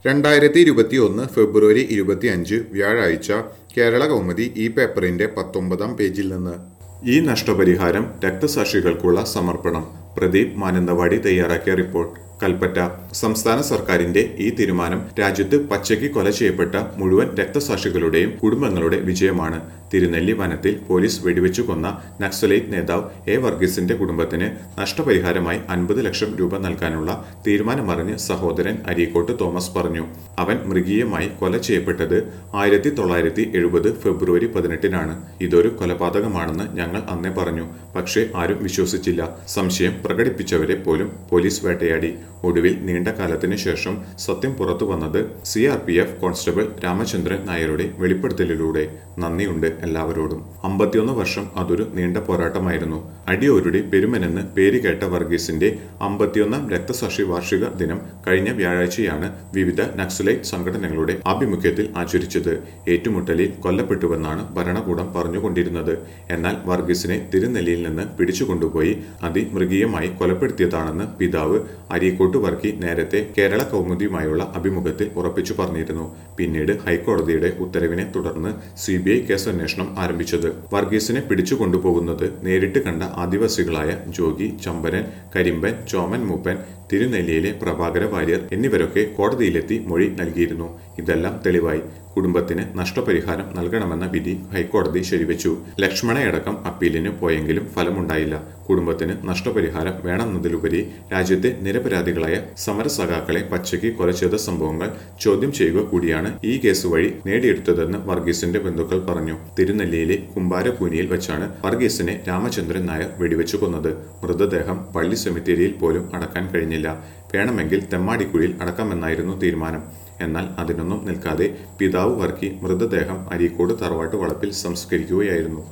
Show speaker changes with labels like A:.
A: രണ്ടായിരത്തി ഇരുപത്തി ഒന്ന് ഫെബ്രുവരി ഇരുപത്തിയഞ്ച് വ്യാഴാഴ്ച കേരള കൗമുദി ഈ പേപ്പറിന്റെ പത്തൊമ്പതാം പേജിൽ നിന്ന് ഈ നഷ്ടപരിഹാരം രക്തസാക്ഷികൾക്കുള്ള സമർപ്പണം പ്രദീപ് മാനന്തവാടി തയ്യാറാക്കിയ റിപ്പോർട്ട് കൽപ്പറ്റ സംസ്ഥാന സർക്കാരിന്റെ ഈ തീരുമാനം രാജ്യത്ത് പച്ചയ്ക്ക് കൊല ചെയ്യപ്പെട്ട മുഴുവൻ രക്തസാക്ഷികളുടെയും കുടുംബങ്ങളുടെ വിജയമാണ് തിരുനെല്ലി വനത്തിൽ പോലീസ് വെടിവെച്ചു കൊന്ന നക്സലൈറ്റ് നേതാവ് എ വർഗീസിന്റെ കുടുംബത്തിന് നഷ്ടപരിഹാരമായി അൻപത് ലക്ഷം രൂപ നൽകാനുള്ള തീരുമാനമറിഞ്ഞ് സഹോദരൻ അരീക്കോട്ട് തോമസ് പറഞ്ഞു അവൻ മൃഗീയമായി കൊല ചെയ്യപ്പെട്ടത് ആയിരത്തി തൊള്ളായിരത്തി എഴുപത് ഫെബ്രുവരി പതിനെട്ടിനാണ് ഇതൊരു കൊലപാതകമാണെന്ന് ഞങ്ങൾ അന്നേ പറഞ്ഞു പക്ഷേ ആരും വിശ്വസിച്ചില്ല സംശയം പ്രകടിപ്പിച്ചവരെ പോലും പോലീസ് വേട്ടയാടി ഒടുവിൽ നീണ്ട കാലത്തിന് ശേഷം സത്യം പുറത്തു വന്നത് C R P F constable Ramachandran നായരുടെ വെളിപ്പെടുത്തലിലൂടെ നന്ദിയുണ്ട് എല്ലാവരോടും അമ്പത്തിയൊന്ന് വർഷം അതൊരു നീണ്ട പോരാട്ടമായിരുന്നു അടിയോരുടെ പെരുമനെന്ന് പേര് കേട്ട വർഗീസിന്റെ അമ്പത്തിയൊന്നാം രക്തസാക്ഷി വാർഷിക ദിനം കഴിഞ്ഞ വ്യാഴാഴ്ചയാണ് വിവിധ നക്സലൈറ്റ് സംഘടനകളുടെ ആഭിമുഖ്യത്തിൽ ആചരിച്ചത് ഏറ്റുമുട്ടലിൽ കൊല്ലപ്പെട്ടുവെന്നാണ് ഭരണകൂടം പറഞ്ഞുകൊണ്ടിരുന്നത് എന്നാൽ വർഗീസിനെ തിരുനെല്ലിയിൽ നിന്ന് പിടിച്ചുകൊണ്ടുപോയി അതിമൃഗീയമായി കൊലപ്പെടുത്തിയതാണെന്ന് പിതാവ് അരീക്കോട്ട് വർക്കി നേരത്തെ കേരള കൗമുദിയുമായുള്ള അഭിമുഖത്തിൽ ഉറപ്പിച്ചു പറഞ്ഞിരുന്നു പിന്നീട് ഹൈക്കോടതിയുടെ ഉത്തരവിനെ തുടർന്ന് സി ബി ഐ കേസന്വേഷണം ആരംഭിച്ചത് വർഗീസിനെ പിടിച്ചുകൊണ്ടുപോകുന്നത് നേരിട്ട് കണ്ട ആദിവാസികളായ ജോഗി ചമ്പരൻ കരിമ്പൻ ചോമൻ മൂപ്പൻ തിരുനെല്ലിയിലെ പ്രഭാകര വാര്യർ എന്നിവരൊക്കെ കോടതിയിലെത്തി മൊഴി നൽകിയിരുന്നു ഇതെല്ലാം തെളിവായി കുടുംബത്തിന് നഷ്ടപരിഹാരം നൽകണമെന്ന വിധി ഹൈക്കോടതി ശരിവെച്ചു ലക്ഷ്മണയടക്കം അപ്പീലിന് പോയെങ്കിലും ഫലമുണ്ടായില്ല കുടുംബത്തിന് നഷ്ടപരിഹാരം വേണമെന്നതിലുപരി രാജ്യത്തെ നിരപരാധികളായ സമരസഖാക്കളെ പച്ചയ്ക്ക് കൊല ചെയ്ത സംഭവങ്ങൾ ചോദ്യം ചെയ്യുക കൂടിയാണ് ഈ കേസ് വഴി നേടിയെടുത്തതെന്ന് വർഗീസിന്റെ ബന്ധുക്കൾ പറഞ്ഞു തിരുനെല്ലിയിലെ കുമ്പാരപൂനിയിൽ വെച്ചാണ് വർഗീസിനെ രാമചന്ദ്രൻ നായർ വെടിവെച്ചു കൊന്നത് മൃതദേഹം പള്ളി സെമിത്തേരിയിൽ പോലും അടക്കാൻ കഴിഞ്ഞില്ല വേണമെങ്കിൽ തെമ്മാടിക്കുഴിയിൽ അടക്കാമെന്നായിരുന്നു തീരുമാനം എന്നാൽ അതിനൊന്നും നിൽക്കാതെ പിതാവ് വർക്കി മൃതദേഹം അരീക്കോട് തറവാട്ട് വളപ്പിൽ സംസ്കരിക്കുകയായിരുന്നു